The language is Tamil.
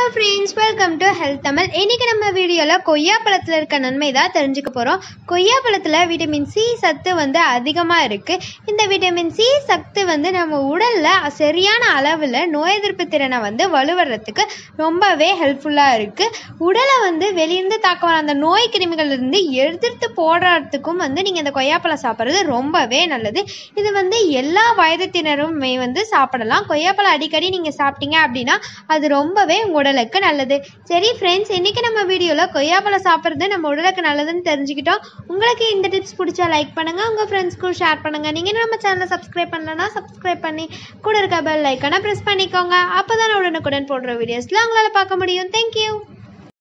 friends welcome to health Tamil இன்னைக்கு நம்ம வீடியோவில் கொய்யா பழத்தில் இருக்க நன்மை தான் தெரிஞ்சுக்க போகிறோம் கொய்யா பழத்தில் விட்டமின் சி சத்து வந்து அதிகமாக இருக்குது இந்த விட்டமின் சி சத்து வந்து நம்ம உடலில் சரியான அளவில் நோய் எதிர்ப்பு திறனை வந்து வலுவறதுக்கு ரொம்பவே ஹெல்ப்ஃபுல்லாக இருக்குது உடலை வந்து வெளியிருந்து தாக்க வர அந்த நோய் கிருமிகள்லேருந்து எதிர்த்து போடுறதுக்கும் வந்து நீங்கள் இந்த கொய்யாப்பழம் சாப்பிட்றது ரொம்பவே நல்லது இது வந்து எல்லா வயதத்தினருமே வந்து சாப்பிடலாம் கொய்யாப்பழம் அடிக்கடி நீங்கள் சாப்பிட்டீங்க அப்படின்னா அது ரொம்பவே உங்கள் உடலுக்கு நல்லது சரி ஃப்ரெண்ட்ஸ் இன்றைக்கி நம்ம வீடியோவில் கொய்யாப்பழம் சாப்பிட்றது நம்ம உடலுக்கு நல்லதுன்னு தெரிஞ்சுக்கிட்டோம் உங்களுக்கு இந்த டிப்ஸ் பிடிச்சா லைக் பண்ணுங்கள் உங்கள் ஃப்ரெண்ட்ஸ்க்கும் ஷேர் பண்ணுங்கள் நீங்கள் நம்ம சேனலை சப்ஸ்கிரைப் பண்ணலன்னா சப்ஸ்கிரைப் பண்ணி கூட இருக்க பெல் ஐக்கானை ப்ரெஸ் பண்ணிக்கோங்க அப்போ தான் உடனுக்குடன் போடுற வீடியோஸில் உங்களால் பார்க்க முடியும் தேங்க்யூ